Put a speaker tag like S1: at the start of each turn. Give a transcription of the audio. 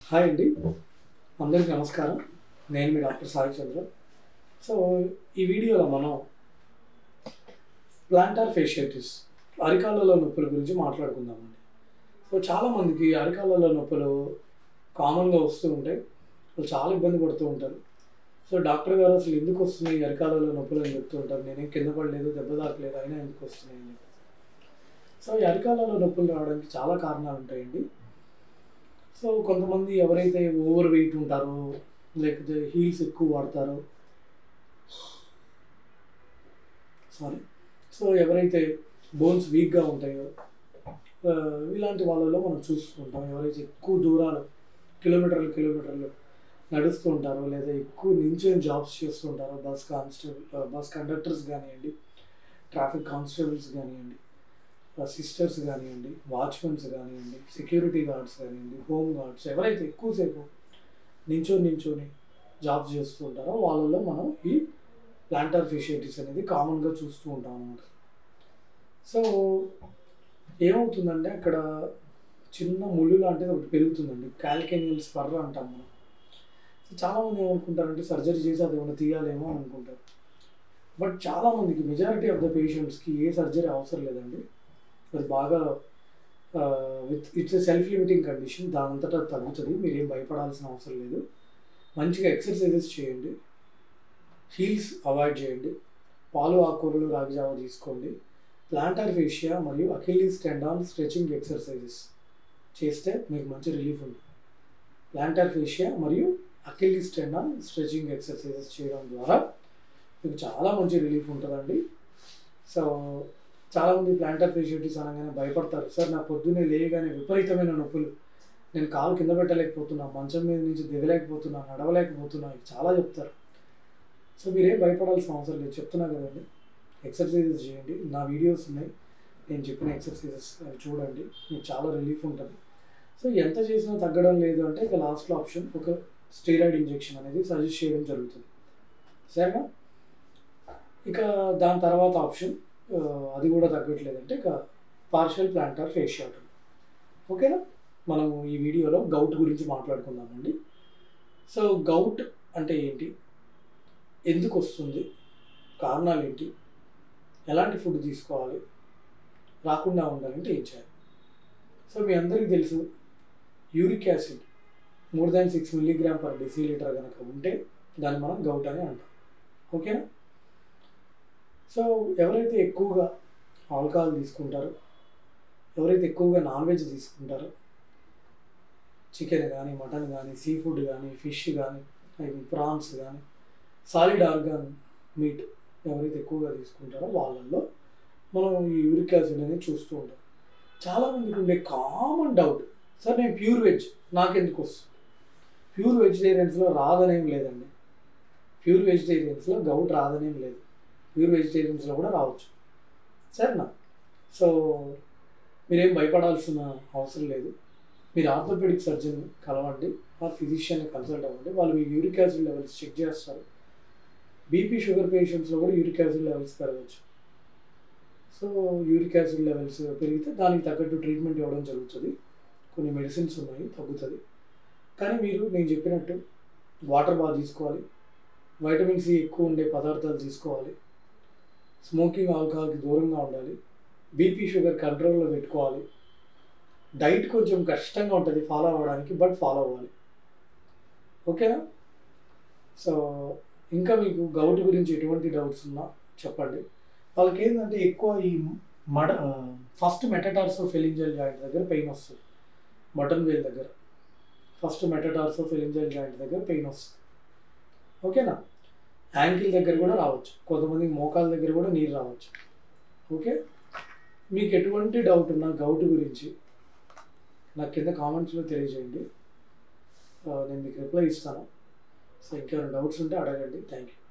S1: hi అండి అందరికీ నమస్కారం నేను మీ డాక్టర్ సాయి చంద్ర సో ఈ వీడియోలో మనం ప్లాంటార్ ఫేషియటిస్ అరికాళ్ళలో నొప్పుల గురించి మాట్లాడుకుందామండి సో చాలామందికి అరికాళ్ళలో నొప్పులు కామన్గా వస్తూ ఉంటాయి వాళ్ళు చాలా ఇబ్బంది పడుతూ ఉంటారు సో డాక్టర్ గారు అసలు ఎందుకు వస్తున్నాయి ఈ అరికాళ్ళలో నొప్పులు అని చెప్తూ ఉంటారు నేనేం కింద పడలేదు దెబ్బ తాకలేదు అయినా ఎందుకు వస్తున్నాయి అని సో ఈ అరికాళ్ళలో నొప్పులు రావడానికి చాలా కారణాలు ఉంటాయండి సో కొంతమంది ఎవరైతే ఓవర్ వెయిట్ ఉంటారో లేకపోతే హీల్స్ ఎక్కువ వాడతారో సారీ సో ఎవరైతే బోన్స్ వీక్గా ఉంటాయో ఆ, ఇలాంటి వాళ్ళలో మనం చూస్తుంటాం ఎవరైతే ఎక్కువ దూరాలు కిలోమీటర్లు కిలోమీటర్లు నడుస్తూ ఉంటారో లేదా ఎక్కువ నించొని జాబ్స్ చేస్తూ ఉంటారో బస్ కానిస్టేబుల్ బస్ కండక్టర్స్ కానివ్వండి ట్రాఫిక్ కానిస్టేబుల్స్ కానివ్వండి సిస్టర్స్ కానివ్వండి వాచ్మెన్స్ కానివ్వండి సెక్యూరిటీ గార్డ్స్ కానివ్వండి హోమ్ గార్డ్స్ ఎవరైతే ఎక్కువసేపు నించొని నించొని జాబ్ చేస్తూ ఉంటారో వాళ్ళలో మనం ఈ ప్లాంటర్ ఫిషియటిస్ అనేది కామన్గా చూస్తూ ఉంటాం అన్నమాట సో ఏమవుతుందంటే అక్కడ చిన్న ముళ్ళు లాంటిది ఒకటి పెరుగుతుందండి క్యాల్కేనియల్ స్పర్ర అంటాం మనం సో చాలామంది ఏమనుకుంటారంటే సర్జరీ చేసి అది ఏమైనా తీయాలేమో అని అనుకుంటారు బట్ చాలామందికి మెజారిటీ ఆఫ్ ద పేషెంట్స్కి ఏ సర్జరీ అవసరం లేదండి అది బాగా with it's a self limiting condition దానంతటా అది తగ్గుతుంది మీరేం భయపడాల్సిన అవసరం లేదు మంచిగా ఎక్సర్సైజెస్ చేయండి హీల్స్ అవాయిడ్ చేయండి పాలు ఆకుకూరలు రాగి జావ తీసుకోండి ప్లాంటర్ ఫేషియా మరియు అకిలీస్ టెండాన్ స్ట్రెచింగ్ ఎక్సర్సైజెస్ చేస్తే మీకు మంచి రిలీఫ్ ఉంది ప్లాంటర్ ఫేషియా మరియు అకిలీస్ టెండాన్ స్ట్రెచింగ్ ఎక్సర్సైజెస్ చేయడం ద్వారా మీకు చాలా మంచి రిలీఫ్ ఉంటుందండి సో చాలామంది ప్లాంటర్ ఫేషియటిస్ అనగానే భయపడతారు సార్ నా పొద్దున్నే లేయగానే విపరీతమైన నొప్పులు నేను కాలు కింద పెట్టలేకపోతున్నా మంచం మీద నుంచి దిగలేకపోతున్నా నడవలేకపోతున్నా ఇవి చాలా చెప్తారు సో మీరేం భయపడాల్సిన అవసరం లేదు చెప్తున్నా కదండి ఎక్సర్సైజెస్ చేయండి నా వీడియోస్ ఉన్నాయి నేను చెప్పిన ఎక్సర్సైజెస్ అవి చూడండి మీకు చాలా రిలీఫ్ ఉంటుంది సో ఎంత చేసినా తగ్గడం లేదు అంటే ఇక లాస్ట్లో ఆప్షన్ ఒక స్టీరాయిడ్ ఇంజెక్షన్ అనేది సజెస్ట్ చేయడం జరుగుతుంది సరేనా ఇక దాని తర్వాత ఆప్షన్ ఆ, అది కూడా తగ్గట్లేదంటే ఇక పార్షల్ ప్లాంటర్ ఫేస్ షాట్ ఓకేనా మనము ఈ వీడియోలో గౌట్ గురించి మాట్లాడుకుందామండి సో గౌట్ అంటే ఏంటి ఎందుకు వస్తుంది కారణాలు ఏంటి ఎలాంటి ఫుడ్ తీసుకోవాలి రాకుండా ఉండాలంటే ఏం చేయాలి సో మీ అందరికీ తెలుసు uric acid more than six milligram per decilitre కనుక ఉంటే దాన్ని మనం గౌట్ అని అంటాం ఓకేనా సో ఎవరైతే ఎక్కువగా ఆల్కహాల్ తీసుకుంటారో ఎవరైతే ఎక్కువగా నాన్ వెజ్ తీసుకుంటారో చికెన్ కానీ మటన్ కానీ సీ ఫుడ్ కానీ ఫిష్ కానీ ఐ మీన్ ప్రాన్స్ కానీ సాలిడ్ ఆర్గాన్ మీట్ ఎవరైతే ఎక్కువగా తీసుకుంటారో వాళ్ళల్లో మనం ఈ యూరిక్ యాసిడ్ అనేది చూస్తూ ఉంటాం చాలామందికి ఉండే కామన్ డౌట్ సార్ నేను ప్యూర్ వెజ్ నాకెందుకు వస్తుంది ప్యూర్ వెజిటేరియన్స్లో రాదనేం లేదండి ప్యూర్ వెజిటేరియన్స్లో గౌట్ రాదనేం లేదు ప్యూర్ వెజిటేరియన్స్లో కూడా రావచ్చు సరేనా సో మీరేం భయపడాల్సిన అవసరం లేదు మీరు ఆర్థోపెడిక్ సర్జన్ కలవండి ఆ ఫిజిషియన్ని కన్సల్ట్ అవ్వండి వాళ్ళు మీ యూరిక్ యాసిడ్ లెవెల్స్ చెక్ చేస్తారు బీపీ షుగర్ పేషెంట్స్లో కూడా యూరిక్ యాసిడ్ లెవెల్స్ పెరగచ్చు సో యూరిక్ యాసిడ్ లెవెల్స్ పెరిగితే దానికి తగ్గట్టు ట్రీట్మెంట్ ఇవ్వడం జరుగుతుంది కొన్ని మెడిసిన్స్ ఉన్నాయి తగ్గుతుంది కానీ మీరు నేను చెప్పినట్టు వాటర్ బాగా తీసుకోవాలి వైటమిన్ సి ఎక్కువ ఉండే పదార్థాలు తీసుకోవాలి స్మోకింగ్ ఆల్కహాల్కి దూరంగా ఉండాలి బీపీ షుగర్ కంట్రోల్లో పెట్టుకోవాలి డైట్ కొంచెం కష్టంగా ఉంటుంది ఫాలో అవ్వడానికి బట్ ఫాలో అవ్వాలి ఓకేనా సో ఇంకా మీకు గౌట్ గురించి ఎటువంటి డౌట్స్ ఉన్నా చెప్పండి వాళ్ళకి ఏంటంటే ఎక్కువ ఈ మడ ఫస్ట్ మెటటార్సో ఫెలింజల్ జాయింట్ దగ్గర పెయిన్ వస్తుంది బటన్ వేల్ దగ్గర ఫస్ట్ మెటటార్సో ఫెలింజల్ జాయింట్ దగ్గర పెయిన్ వస్తుంది ఓకేనా యాంకిల్ దగ్గర కూడా రావచ్చు కొంతమంది మోకాల దగ్గర కూడా నీరు రావచ్చు ఓకే మీకు ఎటువంటి డౌట్ ఉన్నా గౌట్ గురించి నాకు కింద కామెంట్స్లో తెలియజేయండి ఆ, నేను మీకు రిప్లై ఇస్తాను సో ఇంకేమైనా డౌట్స్ ఉంటే అడగండి థ్యాంక్ యూ